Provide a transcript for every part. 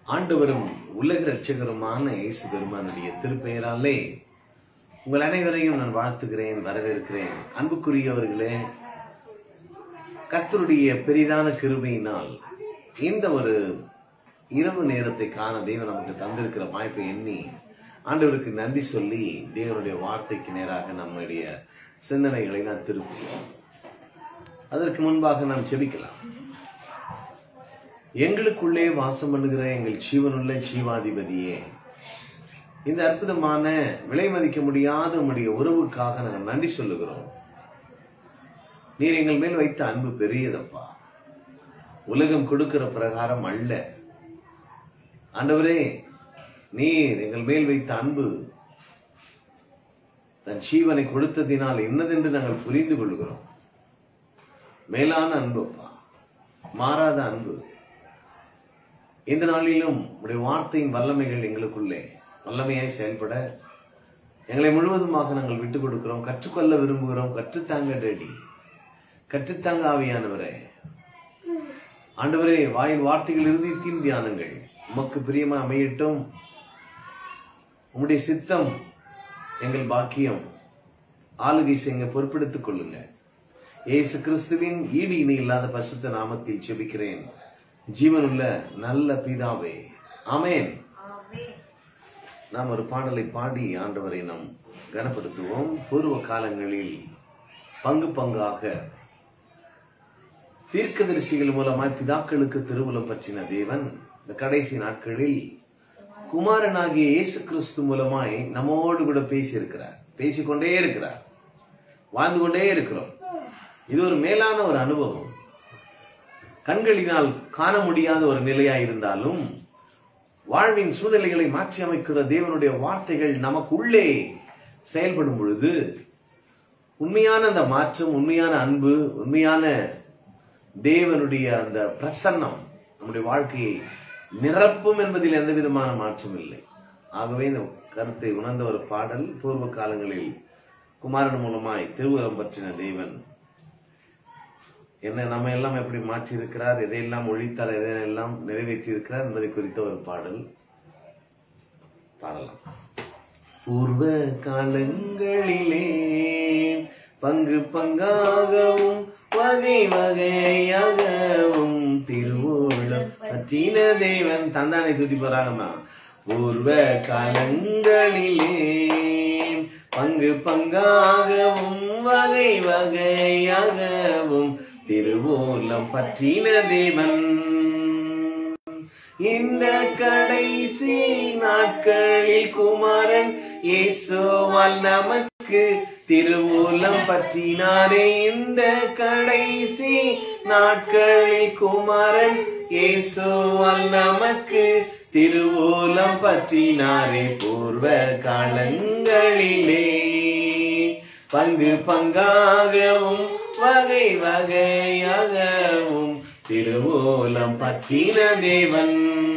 ஆண்டவரும் உலக ரட்சகருமான இயேசு பெருமானுடைய திருப்பெயராலே உங்கள் அனைவரையும் நான் வாழ்த்துகிறேன் வரவேற்கிறேன் அன்புக்குரியவர்களே கர்த்தருடைய பெரிதான கிருபையினால் இந்த ஒரு இரவு நேரத்தை காண தேவன் நமக்கு தந்திருக்கிற வாய்ப்பை எண்ணி ஆண்டவருக்கு நன்றி சொல்லி தேவனுடைய வார்த்தைக்கு நேராக நம்முடைய சிந்தனைகளை நான் திருப்புகிறோம் அதற்கு முன்பாக நாம் செபிக்கலாம் எங்களுக்குள்ளே வாசம் பண்ணுகிற எங்கள் ஜீவனுள்ள ஜீவாதிபதியே இந்த அற்புதமான விலை மதிக்க முடியாத உம்முடைய உறவுக்காக நாங்கள் நன்றி சொல்லுகிறோம் நீர் எங்கள் மேல் வைத்த அன்பு பெரியதப்பா உலகம் கொடுக்கிற பிரகாரம் அல்ல ஆண்டவரே நீர் எங்கள் மேல் வைத்த அன்பு தன் ஜீவனை கொடுத்ததினால் என்னதென்று நாங்கள் புரிந்து கொள்கிறோம் மேலான அன்புப்பா மாறாத அன்பு இந்த நாளிலும் உடைய வார்த்தையின் வல்லமைகள் எங்களுக்குள்ளே வல்லமையாய் செயல்பட எங்களை முழுவதுமாக நாங்கள் விட்டுக் கொடுக்கிறோம் கற்றுக்கொள்ள விரும்புகிறோம் கற்றுத்தாங்க டேடி கற்றுத்தாங்க ஆவியானவரே ஆண்டவரே வாயில் வார்த்தைகள் இருதயத்தின் தியானங்கள் உமக்கு பிரியமா அமையட்டும் உம்முடைய சித்தம் எங்கள் பாக்கியம் ஆளுகை செய்ய பொறுப்பெடுத்துக் கொள்ளுங்க இயேசு கிறிஸ்துவின் ஈடு இணை இல்லாத பசுத்த நாமத்தில் செபிக்கிறேன் ஜீவனுள்ள நல்ல பிதாவே ஆமென் நாம் ஒரு பாடலை பாடி ஆண்டவரை நாம் கனப்படுத்துவோம் பூர்வ காலங்களில் பங்கு பங்காக தீர்க்கதரிசிகள் மூலமாய் பிதாக்களுக்கு திருவுலம் பற்றின தேவன் இந்த கடைசி நாட்களில் குமாரனாகிய இயேசு கிறிஸ்து மூலமாய் நம்மோடு கூட பேசி இருக்கிறார் பேசிக்கொண்டே இருக்கிறார் வாழ்ந்து கொண்டே இருக்கிறோம் இது ஒரு மேலான ஒரு அனுபவம் கண்களினால் காண முடியாத ஒரு நிலையா இருந்தாலும் வாழ்வின் சூழ்நிலைகளை மாற்றி அமைக்கிற தேவனுடைய வார்த்தைகள் நமக்கு உள்ளே செயல்படும் பொழுது உண்மையான அந்த மாற்றம் உண்மையான அன்பு உண்மையான தேவனுடைய அந்த பிரசன்னம் நம்முடைய வாழ்க்கையை நிரப்பும் என்பதில் எந்த விதமான மாற்றம் இல்லை ஆகவே இந்த கருத்தை உணர்ந்த ஒரு பாடல் பூர்வ காலங்களில் குமாரன் மூலமாய் திருவுரம் பற்றின தேவன் என்ன நம்ம எல்லாம் எப்படி மாற்றி இருக்கிறார் எதையெல்லாம் ஒழித்தார் எதையெல்லாம் நிறைவேற்றி இருக்கிறார் என்பதை குறித்த ஒரு பாடல் பாடலாம் பூர்வ காலங்களிலே பங்கு பங்காகவும் வகை வகையாகவும் திருவோளம் பற்றின தேவன் தந்தானை துதி போறாங்கம்மா பூர்வ காலங்களிலே பங்கு பங்காகவும் வகை வகையாகவும் திருவோலம் பற்றின தேவன் இந்த கடைசி நாட்களில் குமாரன் இயேசுவால் நமக்கு திருவோலம் பற்றினாரே இந்த கடைசி நாட்களில் குமாரன் இயேசுவால் நமக்கு திருவோலம் பற்றினாரே பூர்வ காலங்களிலே பங்கு பங்காகவும் வகை வகையாகவும் திருவோலம் பற்றின தேவன்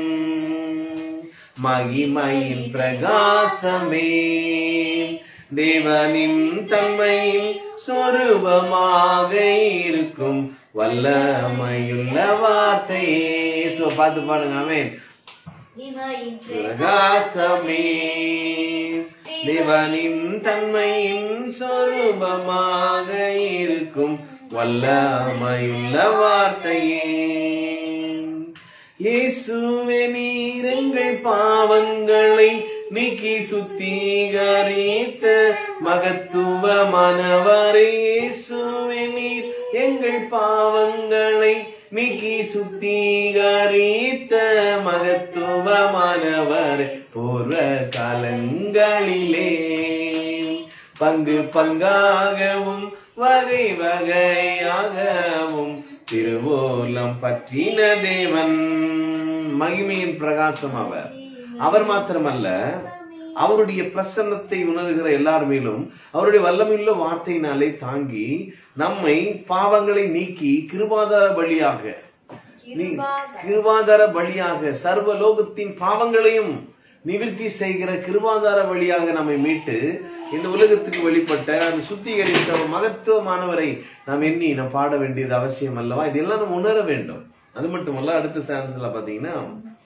மகிமையின் பிரகாசமே தேவனின் தன்மையின் சொரூபமாக இருக்கும் வல்லமையுள்ள வார்த்தையே சோ பார்த்து பாடுங்க ஆமென் பிரகாசமே தேவனின் தன்மையின் சொரூபமாக இருக்கும் வல்லமையுள்ள வார்த்தையே இயேசுவே நீரங்கள் பாவங்களை நீக்கி சுத்திகரித்த மகத்துவமானவரே இயேசுவே நீர் எங்கள் பாவங்களை நீக்கி சுத்திகரித்த மகத்துவமானவர் பூர்வ காலங்களிலே பங்கு பங்காகவும் வகை வகையாகவும் திருவோலம் பற்றின தேவன் மகிமையின் பிரகாசம் அவர் அவர் மாத்திரமல்ல அவருடைய பிரசன்னத்தை உணர்கிற எல்லார் மேலும் அவருடைய வல்லமையுள்ள வார்த்தையினாலே தாங்கி நம்மை பாவங்களை நீக்கி கிருபாதார பலியாக நீ கிருபாதார பலியாக சர்வலோகத்தின் பாவங்களையும் நிவிர்த்தி செய்கிற கிருபாதார வழியாக நம்மை மீட்டு இந்த உலகத்துக்கு வெளிப்பட்ட அந்த சுத்திகரித்த ஒரு மகத்துவமானவரை நாம் எண்ணி நாம் பாட வேண்டியது அவசியம் அல்லவா இதெல்லாம் நம்ம உணர வேண்டும் அது மட்டுமல்ல அடுத்த சான்ஸ்ல பாத்தீங்கன்னா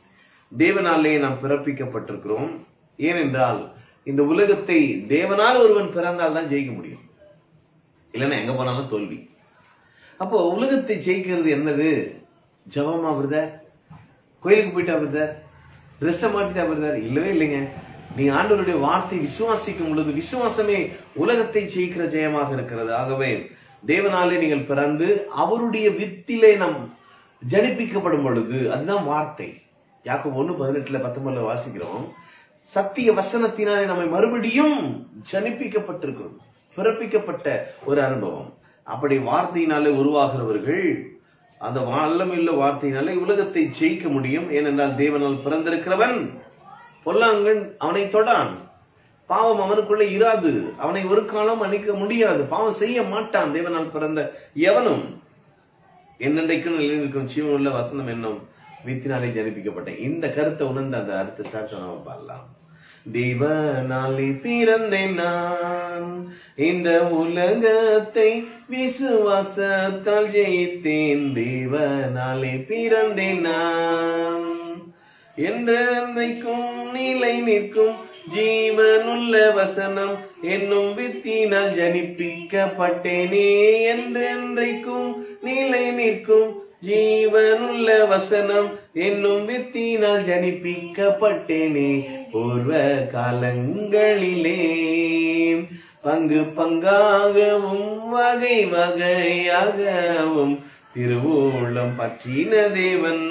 தேவனாலே நாம் பிறப்பிக்கப்பட்டிருக்கிறோம் ஏனென்றால் இந்த உலகத்தை தேவனால் ஒருவன் பிறந்தால் தான் ஜெயிக்க முடியும் இல்லைன்னா எங்க போனாலும் தோல்வி அப்போ உலகத்தை ஜெயிக்கிறது என்னது ஜபமா பிரதர் கோயிலுக்கு போயிட்டா பிரதர் ட்ரெஸ்ஸை மாத்திட்டா பிரதர் இல்லவே இல்லைங்க நீ ஆண்டவருடைய வார்த்தை விசுவாசிக்கும் பொழுது விசுவாசமே உலகத்தை ஜெயிக்கிற ஜெயமாக இருக்கிறது ஆகவே தேவனாலே நீங்கள் பிறந்து அவருடைய வித்திலே நாம் ஜனிப்பிக்கப்படும் பொழுது அதுதான் வார்த்தை யாக்கும் ஒண்ணு பதினெட்டுல பத்தொன்பதுல வாசிக்கிறோம் சத்திய வசனத்தினாலே நம்மை மறுபடியும் ஜனிப்பிக்கப்பட்டிருக்கிறோம் பிறப்பிக்கப்பட்ட ஒரு அனுபவம் அப்படி வார்த்தையினாலே உருவாகிறவர்கள் அந்த வல்லமையுள்ள வார்த்தையினாலே உலகத்தை ஜெயிக்க முடியும் ஏனென்றால் தேவனால் பிறந்திருக்கிறவன் பொல்லாங்கன் அவனை தொடான் பாவம் அவனுக்குள்ள இராது அவனை ஒரு காலம் அணிக்க முடியாது பாவம் செய்ய மாட்டான் தேவனால் பிறந்த எவனும் என்னென்றைக்கும் நிலைநிற்கும் ஜீவனுள்ள வசனம் என்னும் வித்தினாலே ஜனிப்பிக்கப்பட்டேன் இந்த கருத்தை உணர்ந்து அந்த அடுத்த சாட்சி நம்ம பாடலாம் தேவனாலே பிறந்தேன் நான் இந்த உலகத்தை விசுவாசத்தால் ஜெயித்தேன் தேவனாலே பிறந்தேன் நான் என்றைக்கும் நிலை நிற்கும் ஜீவனுள்ள வசனம் என்னும் வித்தினால் ஜனிப்பிக்கப்பட்டேனே என்றென்றைக்கும் நிலை நிற்கும் ஜீவனுள்ள வசனம் என்னும் வித்தினால் ஜனிப்பிக்கப்பட்டேனே பூர்வ காலங்களிலே பங்கு பங்காகவும் வகை வகையாகவும் திருவூலம் பற்றின தேவன்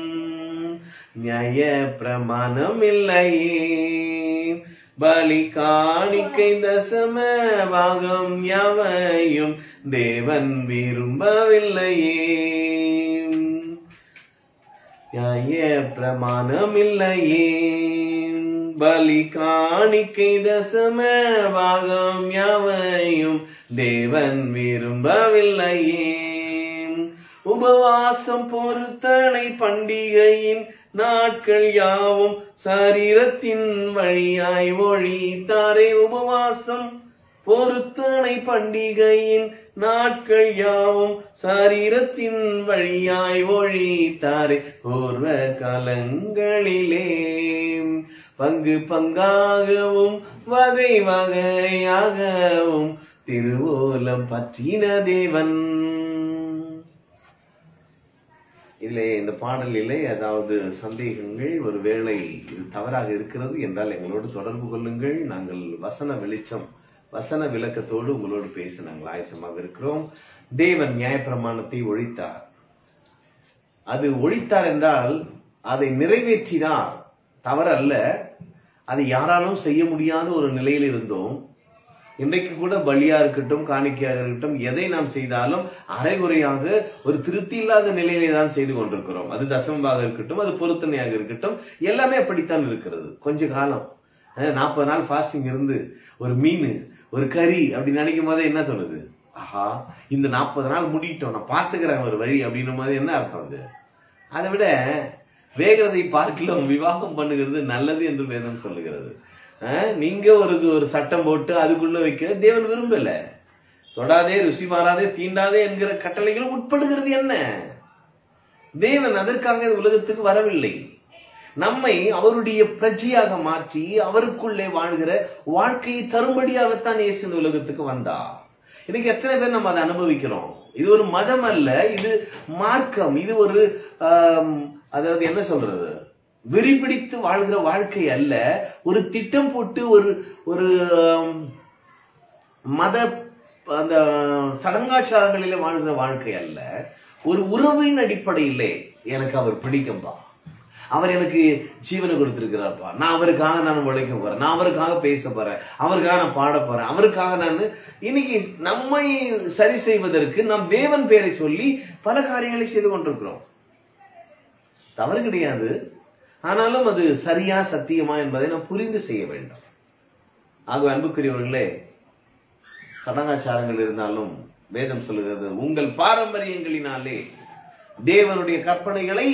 நியாய பிரமாணம் இல்லையே பலி காணிக்கை தசம பாகம் யாவையும் தேவன் விரும்பவில்லையே நியாய பிரமாணம் இல்லையே பலி காணிக்கை தசம பாகம் யாவையும் தேவன் விரும்பவில்லையே உபவாசம் பொறுத்தனை பண்டிகையின் நாட்கள் யாவும் சரீரத்தின் வழியாய் ஒழித்தாரே உபவாசம் பொறுத்தனை பண்டிகையின் நாட்கள் யாவும் சரீரத்தின் வழியாய் ஒழித்தாரே பூர்வ காலங்களிலே பங்கு பங்காகவும் வகை வகையாகவும் திருவோலம் பற்றின தேவன் இதிலே இந்த பாடலிலே அதாவது சந்தேகங்கள் ஒருவேளை இது தவறாக இருக்கிறது என்றால் எங்களோடு தொடர்பு கொள்ளுங்கள் நாங்கள் வசன வெளிச்சம் வசன விளக்கத்தோடு உங்களோடு பேச நாங்கள் ஆயத்தமாக இருக்கிறோம் தேவன் நியாயப்பிரமாணத்தை ஒழித்தார் அது ஒழித்தார் என்றால் அதை நிறைவேற்றினார் தவறல்ல அதை யாராலும் செய்ய முடியாத ஒரு நிலையில் இருந்தோம் இன்றைக்கு கூட பலியா இருக்கட்டும் காணிக்கையாக இருக்கட்டும் எதை நாம் செய்தாலும் அரைகுறையாக ஒரு திருப்தி இல்லாத நிலையிலே தான் செய்து கொண்டிருக்கிறோம் அது தசமபாக இருக்கட்டும் அது பொருத்தனையாக இருக்கட்டும் எல்லாமே அப்படித்தான் இருக்கிறது கொஞ்ச காலம் நாற்பது நாள் ஃபாஸ்டிங் இருந்து ஒரு மீன் ஒரு கறி அப்படி நினைக்கும் போதே என்ன தோணுது ஆஹா இந்த நாற்பது நாள் முடிட்டோம் நான் பார்த்துக்கிறேன் ஒரு வழி அப்படின்னும் போது என்ன அர்த்தம் அது அதை விட வேகிறதை பார்க்கலாம் விவாகம் பண்ணுகிறது நல்லது என்று வேதம் சொல்லுகிறது அஹ், நீங்க ஒரு ஒரு சட்டம் போட்டு அதுக்குள்ள வைக்க தேவன் விரும்பல தொடாதே ருசி மாறாதே தீண்டாதே என்கிற கட்டளைகளும் உட்படுகிறது என்ன தேவன் அதற்காக இந்த உலகத்துக்கு வரவில்லை நம்மை அவருடைய பிரஜையாக மாற்றி அவருக்குள்ளே வாழ்கிற வாழ்க்கையை தரும்படியாகத்தான் இயேசு இந்த உலகத்துக்கு வந்தா இன்னைக்கு எத்தனை பேர் நம்ம அதை அனுபவிக்கிறோம் இது ஒரு மதம் அல்ல இது மார்க்கம் இது ஒரு ஆம், அதாவது என்ன சொல்றது வெறிபிடித்து வாழ்கிற வாழ்க்கை அல்ல ஒரு திட்டம் போட்டு ஒரு ஒரு ஆம், மத அந்த சடங்காச்சாரங்களிலே வாழ்கிற வாழ்க்கை அல்ல ஒரு உறவின் அடிப்படையிலே எனக்கு அவர் பிடிக்கும்பா அவர் எனக்கு ஜீவனை கொடுத்திருக்கிறார்ப்பா நான் அவருக்காக நான் உழைக்க போறேன் நான் அவருக்காக பேச போறேன் அவருக்காக நான் பாட போறேன் அவருக்காக நான் இன்னைக்கு நம்மை சரி செய்வதற்கு நம் தேவன் பேரை சொல்லி பல காரியங்களை செய்து கொண்டிருக்கிறோம் தவறு கிடையாது ஆனாலும் அது சரியா சத்தியமா என்பதை நாம் புரிந்து செய்ய வேண்டும் ஆகவே அன்புக்குரியவர்களே சடங்காச்சாரங்கள் இருந்தாலும் வேதம் சொல்லுகிறது உங்கள் பாரம்பரியங்களினாலே தேவனுடைய கற்பனைகளை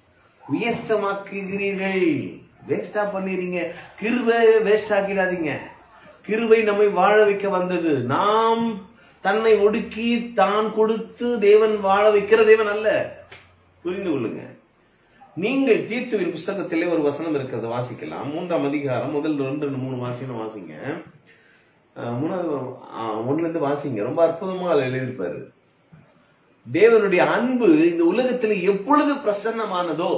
உயர்த்தமாக்குகிறீர்கள் வேஸ்டா பண்ணிடுறீங்க கிருபை வேஸ்ட் ஆக்கிடாதீங்க கிருபை நம்மை வாழ வைக்க வந்தது நாம் தன்னை ஒடுக்கி தான் கொடுத்து தேவன் வாழ வைக்கிற தேவன் அல்ல புரிந்து கொள்ளுங்க நீங்கள் தீர்த்துவின் புஸ்தகத்திலே ஒரு வசனம் இருக்கிறது வாசிக்கலாம் மூன்றாம் அதிகாரம் முதல் ரெண்டு ரெண்டு மூணு வாசினம் வாசிங்க அஹ் மூணாவது அஹ் ஒண்ணுல இருந்து வாசிங்க ரொம்ப அற்புதமா அதுல எழுதியிருப்பாரு தேவனுடைய அன்பு இந்த உலகத்தில் எப்பொழுது பிரசன்னமானதோ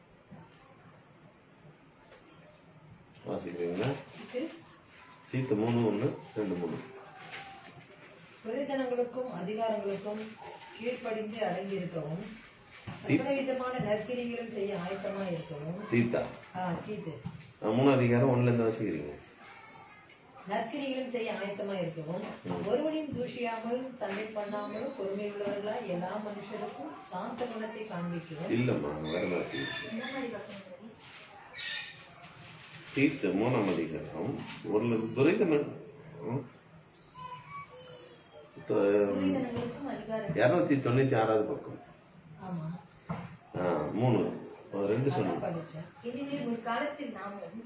வாசிக்கிறீங்களா தீர்த்து மூணு ஒண்ணு ரெண்டு மூணு துரைத்தனங்களுக்கும் அதிகாரங்களுக்கும் கீழ்ப்படிந்து அடங்கியிருக்கவும் சகல விதமான நற்கிரிகளும் செய்ய ஆயத்தமா இருக்கவும் தீர்த்தா ஆ, கீத்து அஹ் மூணாவது அதிகாரம் ஒண்ணுல இருந்து வாசிக்கிறீங்க நற்கிரிகளும் செய்ய ஆயத்தமா இருக்கவும் ஒருவனையும் தூஷியாமலும் சண்டை பண்ணாமலும் பொறுமை உள்ளவர்களா எல்லா மனுஷருக்கும் சாந்த குணத்தை காண்பிக்கவும் இல்லம்மா வேற வாசிக்கிறீங்க தீர்த்து மூணாம் அதிகாரம் ஒரு துரைதமன் துரைத்தனங்களுக்கும் அதிகாரம் இருநூத்தி தொண்ணூத்தி ஆறாவது பக்கம் ஆமா ஆ, மூணு ஒரு ரெண்டு அதான் சொன்னோம் படிச்சேன் இனிமேல் முற்காலத்தில் நாமும்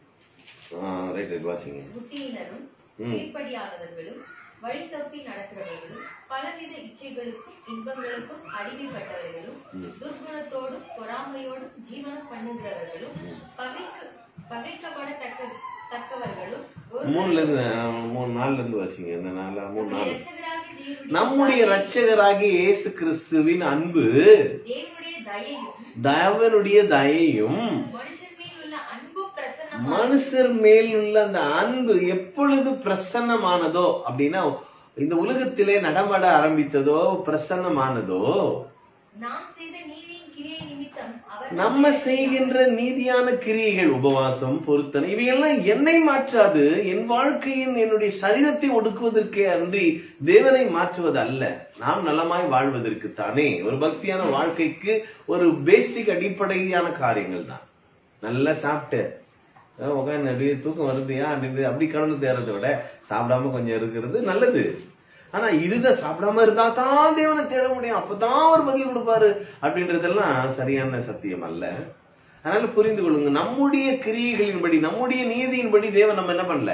ரைட் ரைட் வாசிங்க புத்தியினரும் ம். கீழ்ப்படியாதவர்களும் வழி தப்பி நடக்கிறவர்களும் பலவித இச்சைகளுக்கும் இன்பங்களுக்கும் அடிமைப்பட்டவர்களும் துர்குணத்தோடும் பொறாமையோடும் ஜீவனம் பண்ணுகிறவர்களும் பகைக்கு பகைக்கப்படத்தக்க தக்கவர்களும் ஒரு மூணுல இருந்து ஆ, மூணு நாலுல இருந்து வாசிங்க இந்த நாலு மூணு நாலு இரட்சகராகிய தேவனுடைய நம்முடைய ரட்சகராகிய இயேசு கிறிஸ்துவின் அன்பு தேவனுடைய தயையும் தேவனுடைய தயையும் மனுஷன் மேல் உள்ள அன்பு பிரசன்னம் மனுஷர் மேல் உள்ள அந்த அன்பு எப்பொழுது பிரசன்னமானதோ அப்படின்னா இந்த உலகத்திலே நடமாட ஆரம்பித்ததோ பிரசன்னமானதோ நாம் செய்த நீதியின் கிரியை நிமித்தம் அவர் நம்ம செய்கின்ற நீதியான கிரியைகள் உபவாசம் பொருத்தனை இவையெல்லாம் என்னை மாற்றாது என் வாழ்க்கையின் என்னுடைய சரீரத்தை ஒடுக்குவதற்கே அன்றி தேவனை மாற்றுவது அல்ல நாம் நலமாய் வாழ்வதற்கு தானே ஒரு பக்தியான வாழ்க்கைக்கு ஒரு பேசிக் அடிப்படையான காரியங்கள் தான் நல்லா சாப்பிட்டு அஹ் உட்கார்ந்து அப்படியே தூக்கம் வருதுயா அப்படின்னு அப்படி கடவுள் தேர்றதை விட சாப்பிடாம கொஞ்சம் இருக்கிறது நல்லது ஆனா இதுதான் சாப்பிடாம இருந்தா தான் தேவனை தேட முடியும் அப்பதான் அவர் பதில் கொடுப்பாரு அப்படின்றதெல்லாம் சரியான சத்தியம் அல்ல அதனால புரிந்து கொள்ளுங்க நம்முடைய கிரியைகளின்படி நம்முடைய நீதியின்படி தேவன் நம்ம என்ன பண்ணல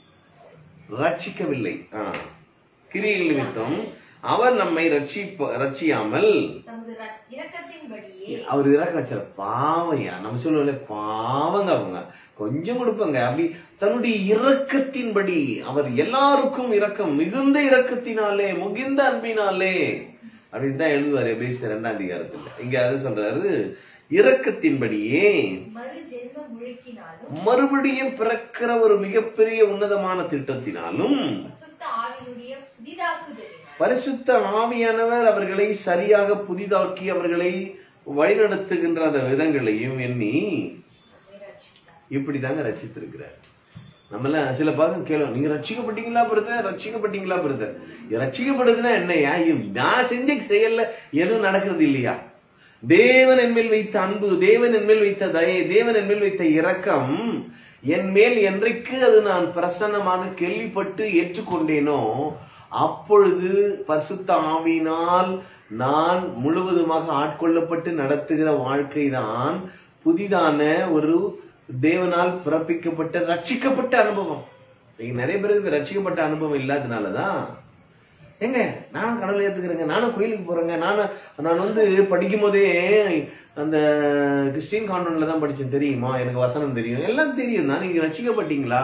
ரட்சிக்கவில்லை ஆஹ் கிரியைகள் நிமித்தம் அவர் நம்மை ரட்சிப்ப ரட்சியாமல் தமது ர- இரக்கத்தின்படியே அவர் இறக்க வச்சார் பாவையா நம்ம சொல்லுவோம்ல பாவங்க அவங்க கொஞ்சம் கொடுப்பங்க அப்படி தன்னுடைய இரக்கத்தின்படி அவர் எல்லாருக்கும் இரக்கம் மிகுந்த இரக்கத்தினாலே முகிந்த அன்பினாலே அப்படின்னு தான் எழுதுவார் எபேசியர் இரண்டாம் அதிகாரத்துல இங்க அது சொல்றாரு இரக்கத்தின்படியே மறு ஜென்ம முழுக்கினாலும் மறுபடியும் பிறக்கிற ஒரு மிகப்பெரிய உன்னதமான திட்டத்தினாலும் சுத்த ஆவியினுடைய புதிதாக்குதலினால் பரிசுத்த ஆவியானவர் அவர்களை சரியாக புதிதாக்கி அவர்களை வழிநடத்துகின்ற அந்த விதங்களையும் எண்ணி நம்மை ரட்சித்தார். இப்படிதாங்க ரசித்திருக்கிறார் நம்மளாம் சில பாகம் கேளும் நீங்க ரட்சிக்கப்பட்டீங்களா பிரதர் ரட்சிக்கப்பட்டீங்களா பிரதர் ரட்சிக்கப்படுதுன்னா என்னையா இவ் நான் செஞ்ச செயல்ல எதுவும் நடக்கிறது இல்லையா தேவன் என் மேல் வைத்த அன்பு தேவன் என் மேல் வைத்த தயை தேவன் என் மேல் வைத்த இரக்கம் என் மேல் என்றைக்கு அது நான் பிரசன்னமாக கேள்விப்பட்டு ஏற்றுக்கொண்டேனோ அப்பொழுது பரிசுத்த ஆவியினால் நான் முழுவதுமாக ஆட்கொள்ளப்பட்டு நடத்துகிற வாழ்க்கை தான் புதிதான ஒரு தேவனால் பிறப்பிக்கப்பட்ட ரட்சிக்கப்பட்ட அனுபவம் நீங்க நிறைய பேருக்கு ரட்சிக்கப்பட்ட அனுபவம் இல்லாதனாலதான் ஏங்க நானும் கடவுளை ஏத்துக்கிறேங்க நானும் கோயிலுக்கு போறேங்க நானும் நான் வந்து படிக்கும் போதே அந்த கிறிஸ்டின் கான்வென்ட்ல தான் படிச்சேன் தெரியுமா எனக்கு வசனம் தெரியும் எல்லாம் தெரியும் தான் நீங்க ரட்சிக்கப்பட்டீங்களா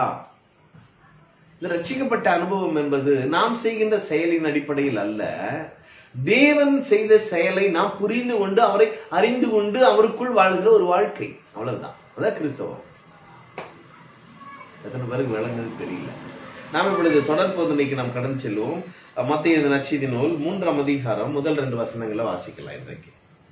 இந்த ரட்சிக்கப்பட்ட அனுபவம் என்பது நாம் செய்கின்ற செயலின் அடிப்படையில் அல்ல தேவன் செய்த செயலை நாம் புரிந்து கொண்டு அவரை அறிந்து கொண்டு அவருக்குள் வாழ்கிற ஒரு வாழ்க்கை அவ்வளவுதான் அதான் கிறிஸ்தவம் எத்தனை பேருக்கு விளங்குது தெரியல நாம் இப்பொழுது தொடர் போதனைக்கு நாம் கடந்து செல்வோம் மத்திய நச்சீதி நூல் மூன்றாம் அதிகாரம் முதல் ரெண்டு வசனங்களை வாசிக்கலாம் இன்றைக்கு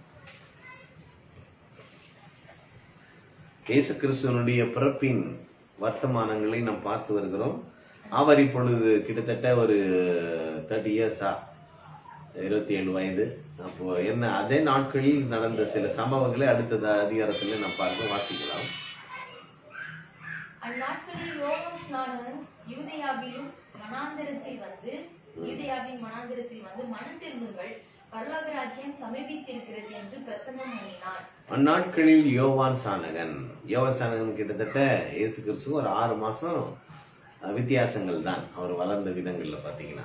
இயேசு கிறிஸ்துவனுடைய பிறப்பின் வர்த்தமானங்களை நாம் பார்த்து வருகிறோம் அவர் இப்பொழுது கிட்டத்தட்ட ஒரு தேர்ட்டி இயர்ஸா இருபத்தி ஏழு வயது அப்போ என்ன அதே நாட்களில் நடந்த சில சம்பவங்களை அடுத்த அதிகாரத்துல நாம் பார்க்க வாசிக்கலாம் அந்நாட்களில் யோகம் ஸ்நானன் யூதேயாவிலும் மனாந்தரத்தில் வந்து யூதேயாவின் மனாந்தரத்தில் வந்து மனம் திரும்புங்கள் பரலோக ராஜ்யம் சமீபித்திருக்கிறது என்று பிரசங்கம் பண்ணினான் அந்நாட்களில் யோவான் சானகன் யோவான் சானகன் கிட்டத்தட்ட இயேசு கிறிஸ்து ஒரு ஆறு மாசம் அஹ், வித்தியாசங்கள் தான் அவர் வளர்ந்த விதங்கள்ல பாத்தீங்கன்னா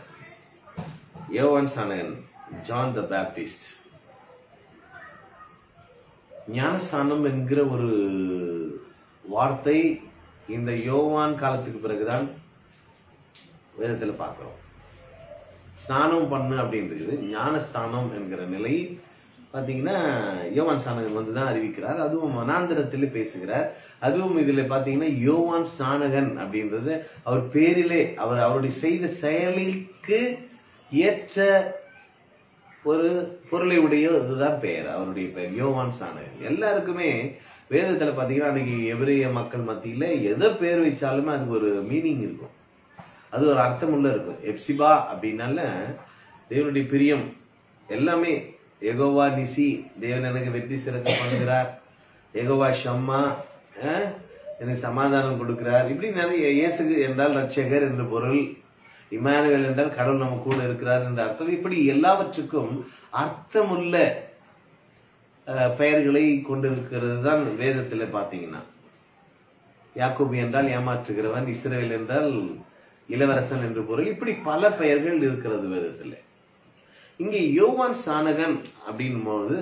யோவான் சானகன் ஜான் த பேப்டிஸ்ட் ஞானஸ்தானம் என்கிற ஒரு வார்த்தை இந்த யோவான் காலத்துக்கு பிறகுதான் வேதத்துல பார்க்கிறோம் ஸ்நானம் பண்ணு அப்படின்னு இருக்குது ஞானஸ்தானம் என்கிற நிலை பாத்தீங்கன்னா யோவான் ஸ்நானகன் வந்து தான் அறிவிக்கிறார் அதுவும் மனாந்திரத்தில் பேசுகிறார் அதுவும் இதுல பாத்தீங்கன்னா யோவான் ஸ்நானகன் அப்படின்றது அவர் பேரிலே அவர் அவருடைய செய்த செயலுக்கு ஏற்ற ஒரு பொருளை உடைய இதுதான் பெயர் அவருடைய பெயர் யோவான் ஸ்நானகன் எல்லாருக்குமே வேதத்துல பாத்தீங்கன்னா அன்னைக்கு எபிரேய மக்கள் மத்தியில எதை பேர் வச்சாலுமே அதுக்கு ஒரு மீனிங் இருக்கும் அது ஒரு அர்த்தமுள்ள இருக்கும் எப்சிபா அப்படின்னால தேவனுடைய பிரியம் எல்லாமே எகோவா நிசி தேவன் எனக்கு வெற்றி சிறக்க பண்ணுகிறார் எகோவா ஷம்மா அஹ், எனக்கு சமாதானம் கொடுக்கிறார் இப்படி நிறைய இயேசு என்றால் ரட்சகர் என்ற பொருள் இமானுவேல் என்றால் கடவுள் நம்ம கூட இருக்கிறார் என்ற அர்த்தம் இப்படி எல்லாவற்றுக்கும் அர்த்தமுள்ள அஹ், பெயர்களை கொண்டிருக்கிறது தான் வேதத்துல பாத்தீங்கன்னா யாக்கோபு என்றால் ஏமாற்றுகிறவன் இஸ்ரவேல் என்றால் இளவரசன் என்று பொருள் இப்படி பல பெயர்கள் இருக்கிறது வேதத்துல இங்கே யோவான் ஸ்நானகன் அப்படின்னும் போது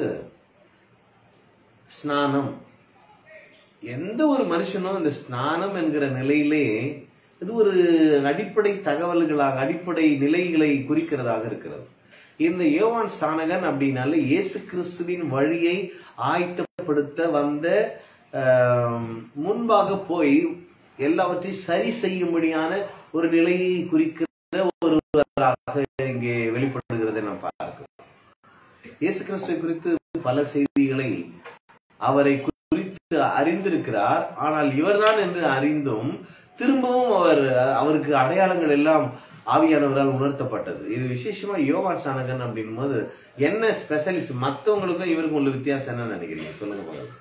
ஸ்நானம் எந்த ஒரு மனுஷனும் இந்த ஸ்நானம் என்கிற நிலையிலே இது ஒரு அடிப்படை தகவல்களாக அடிப்படை நிலைகளை குறிக்கிறதாக இருக்கிறது இந்த யோவான் ஸ்நானகன் அப்படின்னாலே இயேசு கிறிஸ்துவின் வழியை ஆயத்தப்படுத்த வந்த ஆம், முன்பாக போய் எல்லாவற்றையும் சரி செய்யும்படியான ஒரு நிலையை குறிக்கிற ஒருவராக இங்கே வெளிப்படுகிறதை நாம் பார்க்கிறோம் இயேசு கிறிஸ்துவை குறித்து பல செய்திகளை அவரை குறித்து அறிந்திருக்கிறார் ஆனால் இவர்தான் என்று அறிந்தும் திரும்பவும் அவர் அவருக்கு அடையாளங்கள் எல்லாம் ஆவியானவரால் உணர்த்தப்பட்டது இது விசேஷமா யோவான் சானகன் அப்படின்னும் போது என்ன ஸ்பெஷலிஸ்ட் மத்தவங்களுக்கும் இவருக்கும் உள்ள வித்தியாசம் என்ன நினைக்கிறீங்க சொல்லுங்க முதல்ல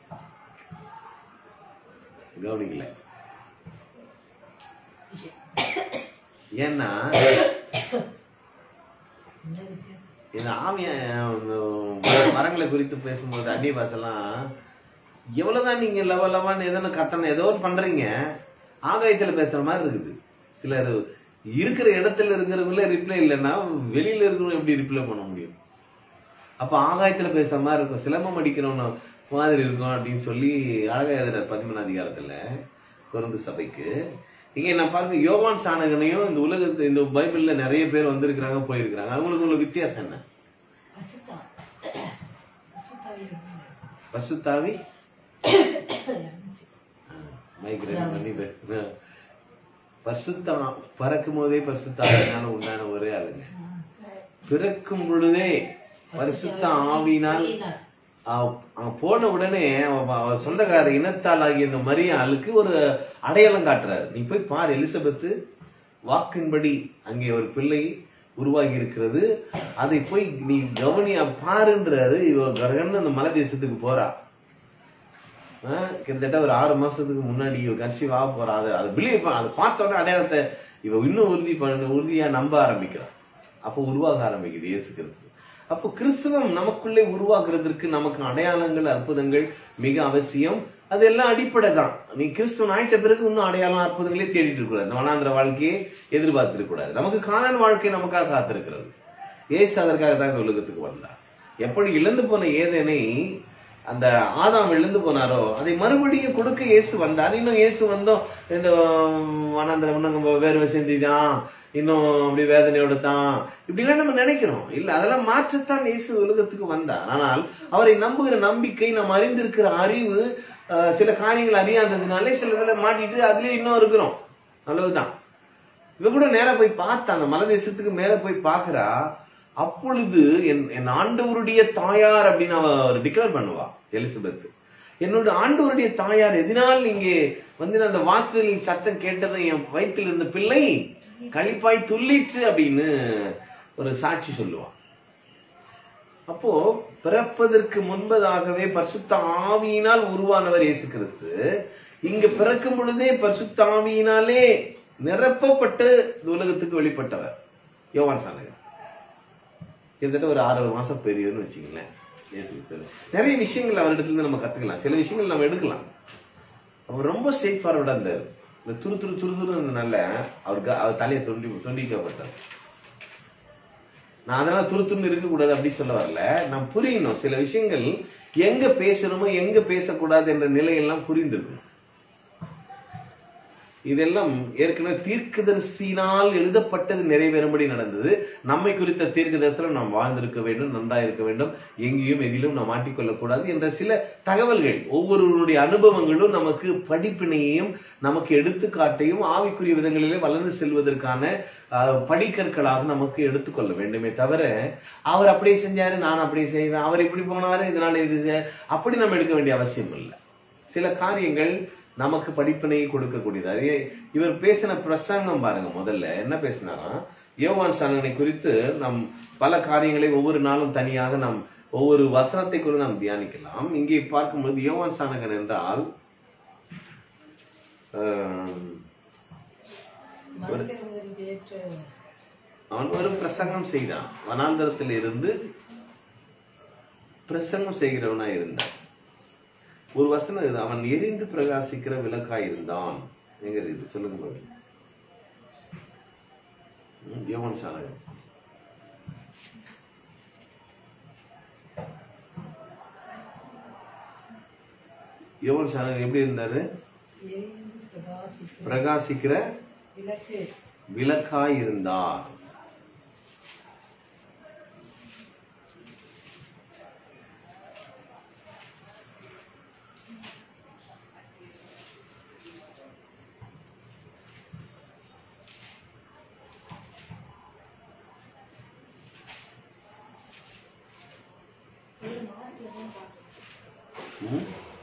கவனிக்கல ஏன்னா என்ன வித்தியாசம் இந்த ஆவிய மரங்களை குறித்து பேசும்போது அந்நிய பாசெல்லாம் எவ்வளவுதான் நீங்க லவ லவான்னு எதனா கத்தனை ஏதோ ஒன்று பண்றீங்க ஆகாயத்துல பேசுற மாதிரி இருக்குது சிலர் இருக்கிற இடத்துல இருக்கிறவங்களே ரிப்ளை இல்லைன்னா வெளியில இருக்கிறவங்க எப்படி ரிப்ளை பண்ண முடியும் அப்ப ஆகாயத்துல பேசுற மாதிரி இருக்கும் சிலம்பம் அடிக்கிறவன மாதிரி இருக்கும் அப்படின்னு சொல்லி அழகா எழுதுறார் பதிமூணு அதிகாரத்துல குருந்து சபைக்கு இங்க நான் பாருங்க யோவான் சாணகனையும் இந்த உலகத்து இந்த பைபிள்ல நிறைய பேர் வந்திருக்கிறாங்க போயிருக்கிறாங்க அவங்களுக்கு உள்ள வித்தியாசம் என்ன அசுத்தா அசுத்தாவில் இருந்தாங்க. பசுத்தாவி இருந்துச்சு. மைக்ரேட் பண்ணி பே- பரிசுத்தம் பறக்கும் போதே பரிசுத்தாவினால உண்டான ஒரே ஆளுங்க பிறக்கும் பொழுதே பரிசுத்த ஆவினால் வெளியினார். அவ- அவ போன உடனே அவ அவ சொந்தக்கார இனத்தால் ஆகிய இந்த மரியாளுக்கு ஒரு அடையாளம் காட்டுறாரு நீ போய் பாரு எலிசபெத்து வாக்கின்படி அங்கே ஒரு பிள்ளை உருவாகி இருக்கிறது அதை போய் நீ கவனி பாருன்றாரு இவ கரகன்னு அந்த மலை தேசத்துக்கு போறா ஆஹ் கிட்டத்தட்ட ஒரு ஆறு மாசத்துக்கு முன்னாடி இவ கன்சீவ் ஆக போறா அது அது பிலீவ் அதை பார்த்த உடனே அடையாளத்தை இவ இன்னும் உறுதி பண்ண உறுதியா நம்ப ஆரம்பிக்கிறான் அப்போ உருவாக ஆரம்பிக்குது இயேசு கிறிஸ்து அப்போ கிறிஸ்துவம் நமக்குள்ளே உருவாக்குறதற்கு நமக்கு அடையாளங்கள் அற்புதங்கள் மிக அவசியம் அது எல்லாம் அடிப்படை தான் நீ கிறிஸ்துவன் ஆயிட்ட பிறகு இன்னும் அடையாளம் அற்புதங்களே தேடிட்டு இருக்கக்கூடாது இந்த வனாந்திர வாழ்க்கையை எதிர்பார்த்திருக்க கூடாது நமக்கு காணான் வாழ்க்கை நமக்காக காத்திருக்கிறது இயேசு அதற்காக தான் இந்த உலகத்துக்கு வந்தார் எப்படி இழந்து போன ஏதேனை அந்த ஆதாம் இழந்து போனாரோ அதை மறுபடியும் கொடுக்க இயேசு வந்தார் இன்னும் இயேசு வந்தோம் இந்த வனாந்திரம் இன்னும் நம்ம வேர்வை செஞ்சுதான் இன்னும் அப்படி வேதனையோட தான் இப்படிலாம் நம்ம நினைக்கிறோம் இல்ல அதெல்லாம் மாற்றத்தான் இயேசு உலகத்துக்கு வந்தார் ஆனால் அவரை நம்புகிற நம்பிக்கை நம்ம அறிந்திருக்கிற அறிவு அஹ், சில காரியங்கள் அறியாததுனாலே சில இதில் மாட்டிட்டு அதுலயே இன்னும் இருக்கிறோம் அவ்வளவுதான் இவ கூட நேரா போய் பார்த்தா அந்த மலை தேசத்துக்கு மேல போய் பார்க்கறா அப்பொழுது என் என் ஆண்டவருடைய தாயார் அப்படின்னு அவ டிக்ளேர் பண்ணுவா எலிசபெத் என்னோட ஆண்டவருடைய தாயார் எதனால் இங்கே வந்து நான் அந்த வாக்குகளின் சத்தம் கேட்டதும் என் வயிற்றில் இருந்த பிள்ளை களிப்பாய் துள்ளிற்று அப்படின்னு ஒரு சாட்சி சொல்லுவான் அப்போ பிறப்பதற்கு முன்பதாகவே பரிசுத்த ஆவியினால் உருவானவர் இயேசு கிறிஸ்து இங்க பிறக்கும் பொழுதே பரிசுத்த ஆவியினாலே நிரப்பப்பட்டு இந்த உலகத்துக்கு வெளிப்பட்டவர் யோவான் சாணகர் கிட்டத்தட்ட ஒரு ஆறு மாசம் பெரியவர்னு வச்சுங்களேன் இயேசு கிறிஸ்து நிறைய விஷயங்கள் அவரிடத்துல இருந்து நம்ம கத்துக்கலாம் சில விஷயங்கள் நம்ம எடுக்கலாம் அவர் ரொம்ப ஸ்ட்ரெயிட் ஃபார்வர்டா இருந்தார் இந்த துரு துரு துரு துரு இருந்தனால அவருக்கு அவர் தலையை தொண்டி தொண்டிக்கப்பட்டார் நான் அதனால துரு துருன்னு இருக்கக்கூடாது அப்படி சொல்ல வரல நான் புரியணும் சில விஷயங்கள் எங்க பேசணுமோ எங்க பேசக்கூடாது என்ற நிலையெல்லாம் புரிந்திருக்கும் இதெல்லாம் ஏற்கனவே தீர்க்கதரிசினால் எழுதப்பட்டது நிறைவேறும்படி நடந்தது நம்மை குறித்த தீர்க்க தரிசனம் நாம் வாழ்ந்திருக்க வேண்டும் நன்றா இருக்க வேண்டும் எங்கேயும் எதிலும் நாம் மாட்டிக்கொள்ளக் கூடாது என்ற சில தகவல்கள் ஒவ்வொருவருடைய அனுபவங்களும் நமக்கு படிப்பினையையும் நமக்கு எடுத்துக்காட்டையும் ஆவிக்குரிய விதங்களிலே வளர்ந்து செல்வதற்கான அஹ், படிக்கற்களாக நமக்கு எடுத்துக்கொள்ள வேண்டுமே தவிர அவர் அப்படியே செஞ்சாரு நான் அப்படியே செய்வேன் அவர் இப்படி போனாரு இதனால இது செ- அப்படி நம்ம எடுக்க வேண்டிய அவசியம் இல்லை சில காரியங்கள் நமக்கு படிப்பினையை கொடுக்கக்கூடியது அதே இவர் பேசின பிரசங்கம் பாருங்க முதல்ல என்ன பேசினாரா யோவான் சாணனை குறித்து நம் பல காரியங்களை ஒவ்வொரு நாளும் தனியாக நாம் ஒவ்வொரு வசனத்தை கூட நாம் தியானிக்கலாம் இங்கே பார்க்கும்போது யோவான் சாணகன் என்றால் ஆஹ், மனிதர்களுக்கு ஏற்ற அவன் ஒரு பிரசங்கம் செய்தான் வனாந்தரத்தில் இருந்து பிரசங்கம் செய்கிறவனா இருந்தான் ஒரு வசனம் இது அவன் எரிந்து பிரகாசிக்கிற விளக்காய் இருந்தான் எங்க இது சொல்லுங்க பாரு. ம், யோவான் சாணகன் யோவான் சாணகன் எப்படி இருந்தாரு எரிந்து பிரகாசிக்கும் பிரகாசிக்கிற விளக்கு விளக்காய் இருந்தார் ம்?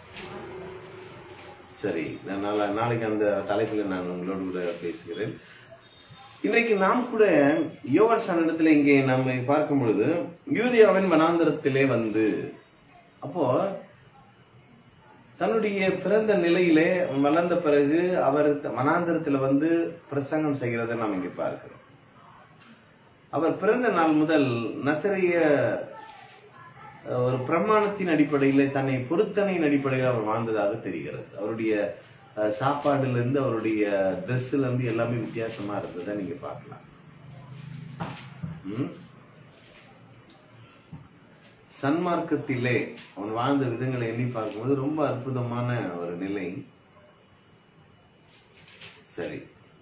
சரி நான் நாளை நாளைக்கு அந்த தலைப்பில் நான் உங்களோடு கூட பேசுகிறேன் இன்றைக்கு நாம் கூட யோவான் சானிடத்துல இங்கே நம்ம பார்க்கும் பொழுது யூதியாவின் வனாந்தரத்திலே வந்து அப்போ தன்னுடைய பிறந்த நிலையிலே வளர்ந்த பிறகு அவர் த- வனாந்தரத்துல வந்து பிரசங்கம் செய்கிறதை நாம் இங்கே பார்க்கிறோம் அவர் பிறந்த நாள் முதல் நசரிய அஹ், ஒரு பிரமாணத்தின் அடிப்படையிலே தன்னை பொருத்தனையின் அடிப்படையில் அவர் வாழ்ந்ததாக தெரிகிறது அவருடைய அஹ், சாப்பாடுல இருந்து அவருடைய ட்ரெஸ்ல இருந்து எல்லாமே வித்தியாசமா இருந்ததை நீங்க பார்க்கலாம் ம்? சன்மார்க்கத்திலே அவன் வாழ்ந்த விதங்களை எண்ணி பார்க்கும்போது ரொம்ப அற்புதமான ஒரு நிலை சரி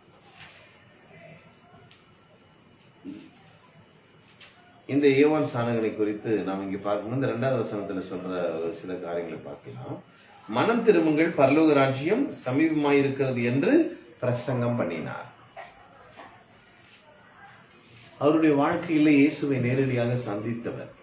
இந்த ஏவான் சாணகனை குறித்து நாம் இங்கே பார்க்கும்போது இந்த ரெண்டாவது வசனத்துல சொல்ற ஒரு சில காரியங்களை பார்க்கலாம் மனம் திரும்புங்கள் பரலோக ராஜ்யம் சமீபமாயிருக்கிறது என்று பிரசங்கம் பண்ணினார் அவருடைய வாழ்க்கையில இயேசுவை நேரடியாக சந்தித்தவர்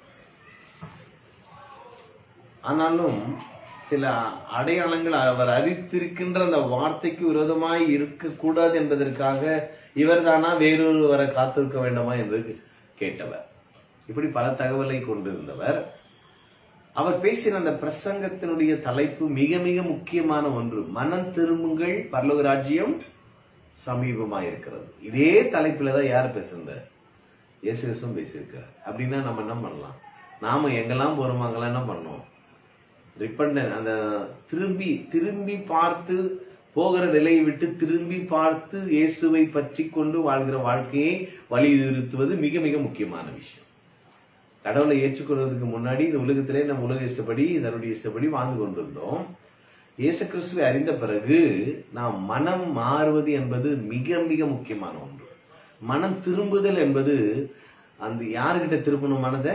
ஆனாலும் சில அடையாளங்கள் அவர் அறித்திருக்கின்ற அந்த வார்த்தைக்கு விரோதமாய் இருக்கக்கூடாது என்பதற்காக இவர்தானா வேறொருவரை காத்திருக்க வேண்டுமா என்று கேட்டவர் இப்படி பல தகவலை கொண்டிருந்தவர் அவர் பேசின அந்த பிரசங்கத்தினுடைய தலைப்பு மிக மிக முக்கியமான ஒன்று மனம் திரும்புங்கள் பரலோக ராஜ்யம் சமீபமா இருக்கிறது இதே தலைப்புல தான் யார் பேசுறார் இயேசு கிறிஸ்துவும் பேசியிருக்கிறார் அப்படின்னா நம்ம என்ன பண்ணலாம் நாம எங்கெல்லாம் போறோமோ அங்கெல்லாம் என்ன பண்ணோம் ரிப்பண்டன் அந்த திரும்பி திரும்பி பார்த்து போகிற நிலையை விட்டு திரும்பி பார்த்து இயேசுவை பற்றி கொண்டு வாழ்கிற வாழ்க்கையை வலியுறுத்துவது மிக மிக முக்கியமான விஷயம் கடவுளை ஏற்றுக்கொள்வதற்கு முன்னாடி இந்த உலகத்திலே நம்ம உலக இஷ்டப்படி தன்னுடைய இஷ்டப்படி வாழ்ந்து கொண்டிருந்தோம் இயேசு கிறிஸ்துவை அறிந்த பிறகு நாம் மனம் மாறுவது என்பது மிக மிக முக்கியமான ஒன்று மனம் திரும்புதல் என்பது அந்த யாருக்கிட்ட திருப்பணும் மனதை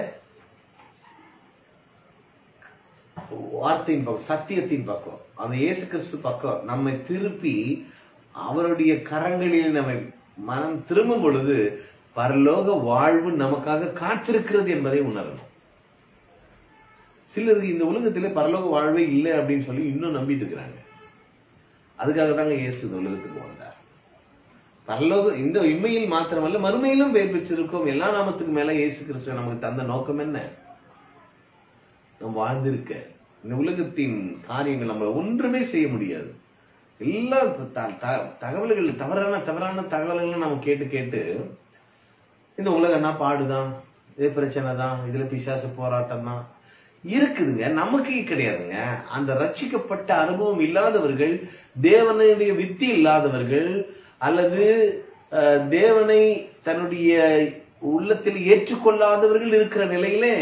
வார்த்தையின் பக்கம் சத்தியத்தின் பக்கம் அந்த இயேசு கிறிஸ்து பக்கம் நம்மை திருப்பி அவருடைய கரங்களில் நம்மை மனம் திரும்பும் பொழுது பரலோக வாழ்வு நமக்காக காத்திருக்கிறது என்பதை உணரணும் சிலருக்கு இந்த உலகத்திலே பரலோக வாழ்வே இல்லை அப்படின்னு சொல்லி இன்னும் நம்பிட்டு இருக்கிறாங்க அதுக்காக தாங்க இயேசு இந்த உலகத்துக்கு வந்தார் பரலோக இந்த இம்மையில் மாத்திரமல்ல மறுமையிலும் பேர் பெற்றிருக்கோம் எல்லா நாமத்துக்கு மேல இயேசு கிறிஸ்துவ நமக்கு தந்த நோக்கம் என்ன நாம் வாழ்ந்திருக்க இந்த உலகத்தின் காரியங்கள் நம்ம ஒன்றுமே செய்ய முடியாது எல்லா த- த- தகவல்கள் தவறான தவறான தகவல்களை நம்ம கேட்டு கேட்டு இந்த உலகம்னா பாடுதான் இது பிரச்சனை தான் இதுல பிசாசு போராட்டம் தான் இருக்குதுங்க நமக்கு கிடையாதுங்க அந்த ரட்சிக்கப்பட்ட அனுபவம் இல்லாதவர்கள் தேவனுடைய வித்தி இல்லாதவர்கள் அல்லது அஹ், தேவனை தன்னுடைய உள்ளத்தில் ஏற்றுக்கொள்ளாதவர்கள் இருக்கிற நிலையிலே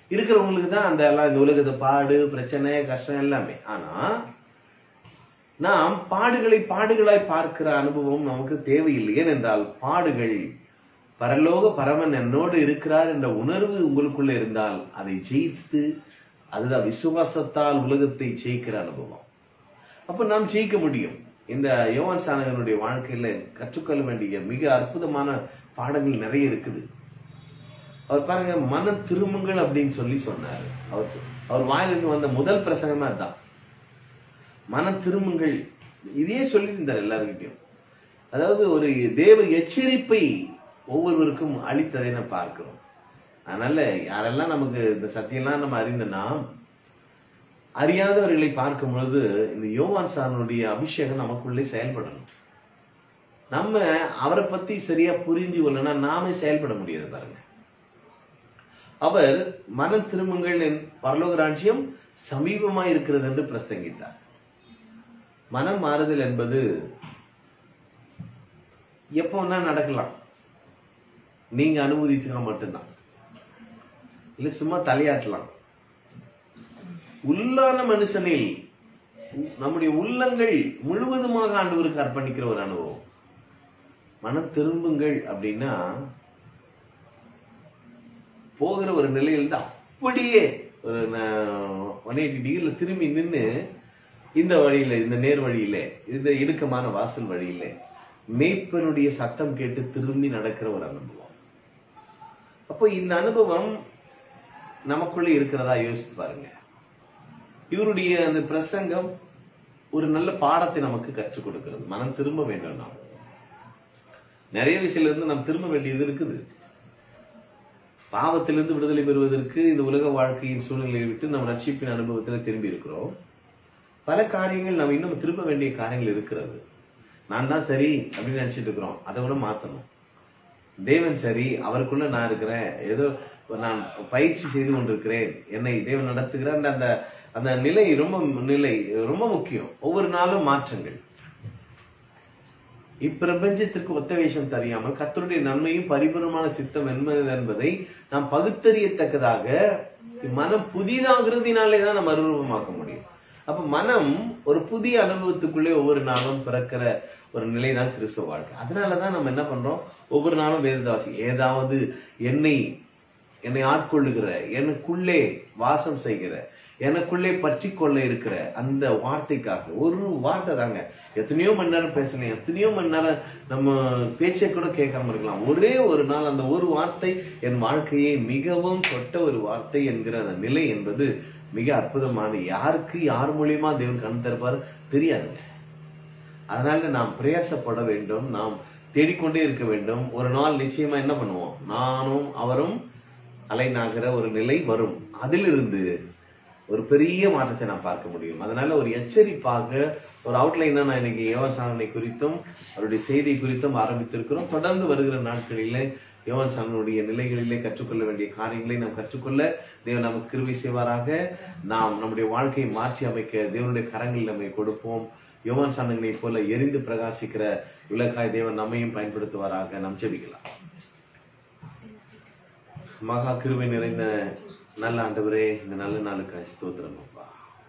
இருக்கிறவங்களுக்கு தான் அந்த எல்லாம் இந்த உலகத்தை பாடு பிரச்சனை கஷ்டம் எல்லாமே ஆனா நாம் பாடுகளை பாடுகளாய் பார்க்கிற அனுபவம் நமக்கு தேவையில்லை ஏனென்றால் பாடுகள் பரலோக பரமன் என்னோடு இருக்கிறார் என்ற உணர்வு உங்களுக்குள்ள இருந்தால் அதை ஜெயித்து அதுதான் விசுவாசத்தால் உலகத்தை ஜெயிக்கிற அனுபவம் அப்ப நாம் ஜெயிக்க முடியும் இந்த யோவான் சானகனுடைய வாழ்க்கையில கற்றுக்கொள்ள வேண்டிய மிக அற்புதமான பாடங்கள் நிறைய இருக்குது அவர் பாருங்க மன திரும்புங்கள் அப்படின்னு சொல்லி சொன்னார் அவர் சொ- அவர் வாயிலிருந்து வந்த முதல் பிரசங்கமே அதுதான் மன திரும்புங்கள் இதையே சொல்லியிருந்தார் எல்லாருக்கிட்டையும் அதாவது ஒரு தேவ எச்சரிப்பை ஒவ்வொருவருக்கும் அளித்ததை நம்ம பார்க்கிறோம் அதனால யாரெல்லாம் நமக்கு இந்த சத்தியம்லாம் நம்ம அறிந்த நாம் அறியாதவர்களை பார்க்கும் பொழுது இந்த யோவான் சாரனுடைய அபிஷேகம் நமக்குள்ளே செயல்படணும் நம்ம அவரை பத்தி சரியா புரிஞ்சு கொள்ளனா நாமே செயல்பட முடியாது பாருங்க அவர் மனம் திரும்புங்கள் என் பரலோக ராஜ்யம் சமீபமா இருக்கிறது என்று பிரசங்கித்தார் மனம் மாறுதல் என்பது எப்போ வேணா நடக்கலாம் நீங்க அனுமதிச்சுக்க மட்டும்தான் இல்ல சும்மா தலையாட்டலாம் உள்ளான மனுஷனில் நம்முடைய உள்ளங்கள் முழுவதுமாக ஆண்டவருக்கு அர்ப்பணிக்கிற ஒரு அனுபவம் மனம் திரும்புங்கள் அப்படின்னா போகிற ஒரு நிலையிலிருந்து அப்படியே ஒரு ஒன் எயிட்டி டிகிரில திரும்பி நின்று இந்த வழியில இந்த நேர் வழியில இந்த இடுக்கமான வாசல் வழியில மேய்ப்பனுடைய சத்தம் கேட்டு திரும்பி நடக்கிற ஒரு அனுபவம் அப்போ இந்த அனுபவம் நமக்குள்ள இருக்கிறதா யோசித்து பாருங்க இவருடைய அந்த பிரசங்கம் ஒரு நல்ல பாடத்தை நமக்கு கற்றுக் கொடுக்கிறது மனம் திரும்ப வேண்டும் நாம் நிறைய விஷயத்துல இருந்து நாம் திரும்ப வேண்டியது இருக்குது பாவத்திலிருந்து விடுதலை பெறுவதற்கு இந்த உலக வாழ்க்கையின் சூழ்நிலையை விட்டு நம்ம ரட்சிப்பின் அனுபவத்துல திரும்பி இருக்கிறோம் பல காரியங்கள் நம்ம இன்னும் திரும்ப வேண்டிய காரியங்கள் இருக்கிறது நான் தான் சரி அப்படின்னு நினைச்சிட்டு இருக்கிறோம் அதை விட மாத்தணும் தேவன் சரி அவருக்குள்ள நான் இருக்கிறேன் ஏதோ நான் பயிற்சி செய்து கொண்டிருக்கிறேன் என்னை தேவன் நடத்துகிறார் அந்த அந்த நிலை ரொம்ப நிலை ரொம்ப முக்கியம் ஒவ்வொரு நாளும் மாற்றங்கள் இப்பிரபஞ்சத்திற்கு ஒத்த வேஷம் தெரியாமல் கர்த்தருடைய நன்மையும் பரிபூர்ணமான சித்தம் என்பது என்பதை நாம் பகுத்தறியத்தக்கதாக மனம் புதிதாகிறதுனாலே தான் நம்ம அருவமாக்க முடியும் அப்ப மனம் ஒரு புதிய அனுபவத்துக்குள்ளே ஒவ்வொரு நாளும் பிறக்கிற ஒரு நிலை தான் கிறிஸ்துவ வாழ்க்கை அதனாலதான் நம்ம என்ன பண்றோம் ஒவ்வொரு நாளும் வேதவாசி ஏதாவது என்னை என்னை ஆட்கொள்ளுகிற எனக்குள்ளே வாசம் செய்கிற எனக்குள்ளே பற்றி கொள்ள இருக்கிற அந்த வார்த்தைக்காக ஒரு வார்த்தை தாங்க எத்தனையோ மணி நேரம் பேசலாம் எத்தனையோ மணி நேரம் நம்ம பேச்சை கூட கேட்காம இருக்கலாம் ஒரே ஒரு நாள் அந்த ஒரு வார்த்தை என் வாழ்க்கையை மிகவும் தொட்ட ஒரு வார்த்தை என்கிற அந்த நிலை என்பது மிக அற்புதமான யாருக்கு யார் மூலியமா தேவன் கண் திறப்பாரு தெரியாதுங்க அதனால நாம் பிரயாசப்பட வேண்டும் நாம் தேடிக்கொண்டே இருக்க வேண்டும் ஒரு நாள் நிச்சயமா என்ன பண்ணுவோம் நானும் அவரும் அலைநாகிற ஒரு நிலை வரும் அதிலிருந்து ஒரு பெரிய மாற்றத்தை நான் பார்க்க முடியும் அதனால ஒரு எச்சரிப்பாக ஒரு அவுட்லைனா நான் இன்னைக்கு யோகசாதனை குறித்தும் அவருடைய செய்தி குறித்தும் ஆரம்பித்திருக்கிறோம் தொடர்ந்து வருகிற நாட்களிலே யோகன் சாணனுடைய நிலைகளிலே கற்றுக்கொள்ள வேண்டிய காரியங்களை நாம் கற்றுக்கொள்ள தேவன் நமக்கு கிருபை செய்வாராக நாம் நம்முடைய வாழ்க்கையை மாற்றி அமைக்க தேவனுடைய கரங்களில் நம்மை கொடுப்போம் யோவான் சாணங்களை போல எரிந்து பிரகாசிக்கிற விளக்காய் தேவன் நம்மையும் பயன்படுத்துவாராக நாம் ஜெபிக்கலாம் மகா கிருபை நிறைந்த நல்ல ஆண்டவரே இந்த நல்ல நாளுக்காய் ஸ்தோத்திரம் அப்பா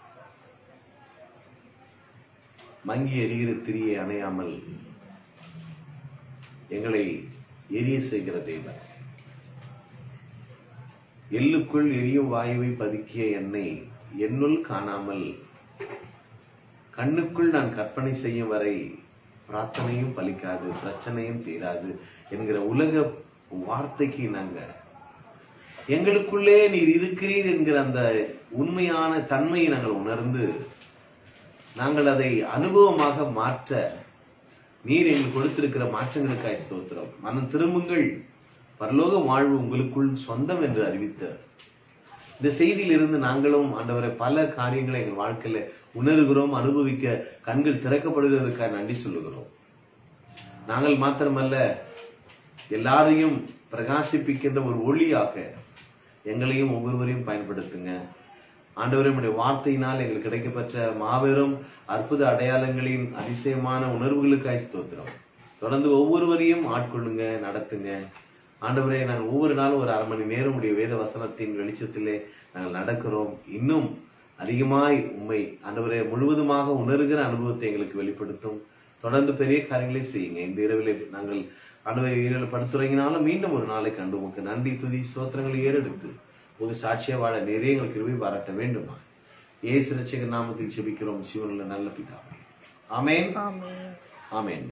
மங்கி எரிகிற திரியை அணையாமல் எங்களை எரிய செய்கிற தெய்வம் எள்ளுக்குள் எரியும் வாயுவை பதுக்கிய என்னை என்னுள் காணாமல் கண்ணுக்குள் நான் கற்பனை செய்யும் வரை பிரார்த்தனையும் பலிக்காது பிரச்சனையும் தீராது என்கிற உலக வார்த்தைக்கு நாங்க எங்களுக்குள்ளே நீர் இருக்கிறீர் என்கிற அந்த உண்மையான தன்மையை நாங்கள் உணர்ந்து நாங்கள் அதை அனுபவமாக மாற்ற நீர் எங்களுக்கு கொடுத்திருக்கிற மாற்றங்களுக்காய் ஸ்தோத்திரம் மனம் திரும்புங்கள் பரலோக வாழ்வு உங்களுக்குள் சொந்தம் என்று அறிவித்த இந்த செய்தியிலிருந்து நாங்களும் ஆண்டவரை பல காரியங்களை எங்கள் வாழ்க்கையில உணர்கிறோம் அனுபவிக்க கண்கள் திறக்கப்படுகிறதுக்காக நன்றி சொல்லுகிறோம் நாங்கள் மாத்திரமல்ல எல்லாரையும் பிரகாசிப்பிக்கின்ற ஒரு ஒளியாக எங்களையும் ஒவ்வொருவரையும் பயன்படுத்துங்க ஆண்டவரே உடைய வார்த்தையினால் எங்களுக்கு கிடைக்கப்பெற்ற மாபெரும் அற்புத அடையாளங்களின் அதிசயமான உணர்வுகளுக்காய் ஸ்தோத்திரம் தொடர்ந்து ஒவ்வொருவரையும் ஆட்கொள்ளுங்க நடத்துங்க ஆண்டவரே நாங்கள் ஒவ்வொரு நாளும் ஒரு அரை மணி நேரம் உடைய வேத வசனத்தின் வெளிச்சத்திலே நாங்கள் நடக்கிறோம் இன்னும் அதிகமாய் உண்மை ஆண்டவரே முழுவதுமாக உணர்கிற அனுபவத்தை எங்களுக்கு வெளிப்படுத்தும் தொடர்ந்து பெரிய காரியங்களை செய்யுங்க இந்த இரவிலே நாங்கள் ஆண்டவரை இரவில் படுத்துறங்கினாலும் மீண்டும் ஒரு நாளை கண்டு உமக்கு நன்றி துதி ஸ்தோத்திரங்களை ஏறெடுத்து ஒரு சாட்சியா வாழ நிறைய எங்களுக்கு கிருபை பாராட்ட வேண்டுமா ஏசு ரட்சகர் நாமத்தில் செபிக்கிறோம் சிவனில் நல்ல பிதாவே ஆமென் ஆமென் ஆமென்